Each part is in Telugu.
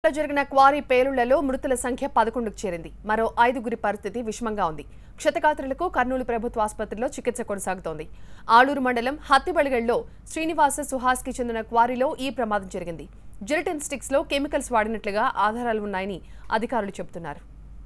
లో జరిగిన క్వారీ పేలుళ్లలో మృతుల సంఖ్య పదకొండుకు చేరింది మరో ఐదుగురి పరిస్థితి విషమంగా ఉంది క్షతగాత్రులకు కర్నూలు ప్రభుత్వ ఆసుపత్రిలో చికిత్స కొనసాగుతోంది ఆలూరు మండలం హత్తిబళిగల్లో శ్రీనివాస సుహాస్కి చెందిన క్వారీలో ఈ ప్రమాదం జరిగింది జిలిటిన్ స్టిక్స్ లో కెమికల్స్ వాడినట్లుగా ఆధారాలు ఉన్నాయని అధికారులు చెబుతున్నారు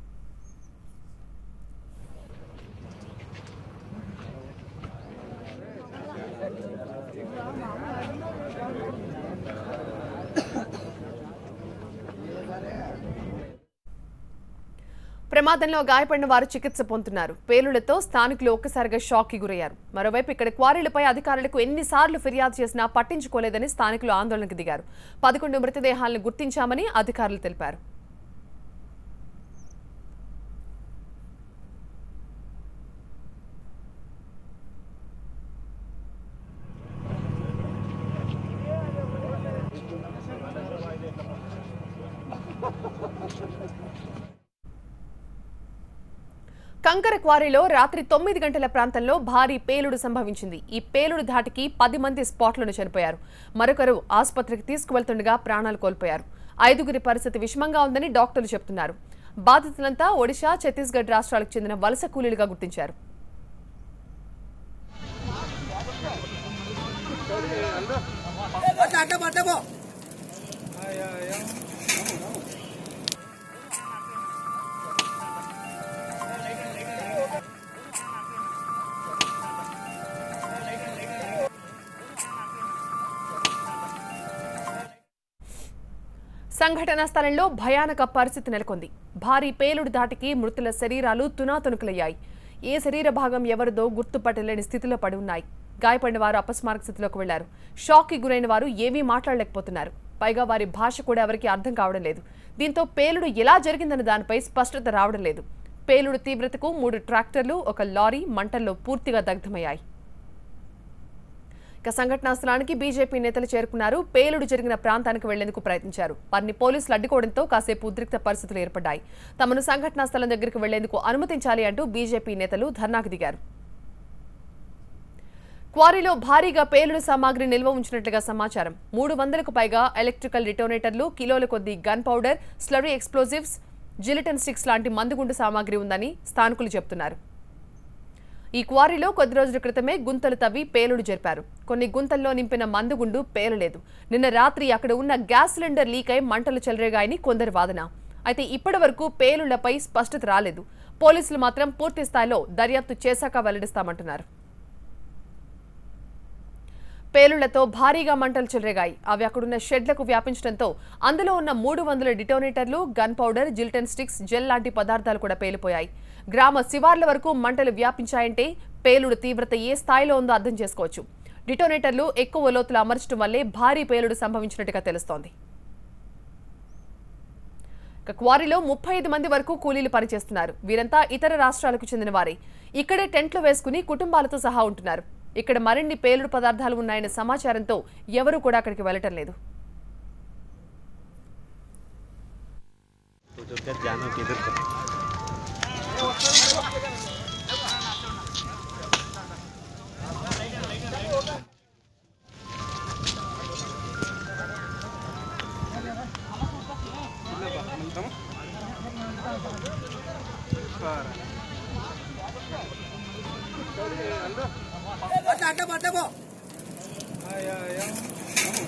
ప్రమాదంలో గాయపడిన వారు చికిత్స పొందుతున్నారు పేలుళ్లతో స్థానికులు ఒక్కసారిగా షాక్ కి గురయ్యారు మరోవైపు ఇక్కడ క్వారీలపై అధికారులకు ఎన్నిసార్లు ఫిర్యాదు చేసినా పట్టించుకోలేదని స్థానికులు ఆందోళనకు దిగారు పదకొండు మృతదేహాలను గుర్తించామని అధికారులు తెలిపారు కంకర క్వారీలో రాత్రి తొమ్మిది గంటల ప్రాంతంలో భారీ పేలుడు సంభవించింది ఈ పేలుడు ధాటికి పది మంది స్పాట్లను చనిపోయారు మరొకరు ఆసుపత్రికి తీసుకువెళ్తుండగా ప్రాణాలు కోల్పోయారు ఐదుగురి పరిస్థితి విషమంగా ఉందని డాక్టర్లు చెబుతున్నారు బాధితులంతా ఒడిశా ఛత్తీస్గఢ్ రాష్ట్రాలకు చెందిన వలస కూలీలుగా గుర్తించారు అట్లా అట్లా పట్ల పో సంఘటనా స్థలంలో భయానక పరిస్థితి నెలకొంది భారీ పేలుడు దాటికి మృతుల శరీరాలు తునాతునకలయ్యాయి ఏ శరీర భాగం ఎవరిదో గుర్తుపట్టలేని స్థితిలో పడి ఉన్నాయి గాయపడిన వారు అపస్మారక స్థితిలోకి వెళ్లారు షాక్ కి గురైన వారు ఏమీ మాట్లాడలేకపోతున్నారు పైగా వారి భాష కూడా ఎవరికీ అర్థం కావడం లేదు దీంతో పేలుడు ఎలా జరిగిందన్న దానిపై స్పష్టత రావడం లేదు పేలుడు తీవ్రతకు మూడు ట్రాక్టర్లు ఒక లారీ మంటల్లో పూర్తిగా దగ్ధమయ్యాయి ఇక సంఘటనా స్థలానికి బీజేపీ నేతలు చేరుకున్నారు పేలుడు జరిగిన ప్రాంతానికి వెళ్లేందుకు ప్రయత్నించారు వారిని పోలీసులు అడ్డుకోవడంతో కాసేపు ఉద్రిక్త పరిస్థితులు ఏర్పడ్డాయి తమను సంఘటనా స్థలం దగ్గరికి వెళ్లేందుకు అనుమతించాలి అంటూ బీజేపీ నేతలు ధర్నాకు దిగారు క్వారీలో భారీగా పేలుడు సామాగ్రి నిల్వ ఉంచినట్లుగా సమాచారం మూడు వందలకు పైగా ఎలక్ట్రికల్ డిటోనేటర్లు కిలోల కొద్దీ gun powder slurry explosives gelatin sticks లాంటి మందుగుండు సామాగ్రి ఉందని స్థానికులు చెబుతున్నారు ఈ క్వారీలో కొద్ది రోజుల క్రితమే గుంతలు తవ్వి పేలుడు జరిపారు కొన్ని గుంతల్లో నింపిన మందుగుండు పేలలేదు నిన్న రాత్రి అక్కడ ఉన్న గ్యాస్ సిలిండర్ లీక్ అయి మంటలు చెలరేగాయని కొందరి వాదన అయితే ఇప్పటి వరకు పేలుళ్లపై స్పష్టత రాలేదు పోలీసులు మాత్రం పూర్తి స్థాయిలో దర్యాప్తు చేశాక వెల్లడిస్తామంటున్నారు పేలుళ్లతో భారీగా మంటలు చెలరేగాయి అవి అక్కడున్న షెడ్లకు వ్యాపించడంతో అందులో ఉన్న మూడు వందల డిటోనేటర్లు gun powder gelatin sticks gel లాంటి పదార్థాలు కూడా పేలిపోయాయి గ్రామ శివార్ల వరకు మంటలు వ్యాపించాయంటే పేలుడు తీవ్రత ఏ స్థాయిలో ఉందో అర్థం చేసుకోవచ్చు డిటోనేటర్లు ఎక్కువ లోతులు అమర్చడం వల్లే భారీ పేలుడు సంభవించినట్టుగా తెలుస్తోంది ఇక క్వారీలో ముప్పై ఐదు మంది వరకు కూలీలు పనిచేస్తున్నారు వీరంతా ఇతర రాష్ట్రాలకు చెందిన వారే ఇక్కడే టెంట్లు వేసుకుని కుటుంబాలతో సహా ఉంటున్నారు ఇక్కడ మరిన్ని పేలుడు పదార్థాలు ఉన్నాయన్న సమాచారంతో ఎవరూ కూడా అక్కడికి వెళ్ళటం లేదు तो जो क्या जानो किधर को అట్లా అట్లా పట్ల పో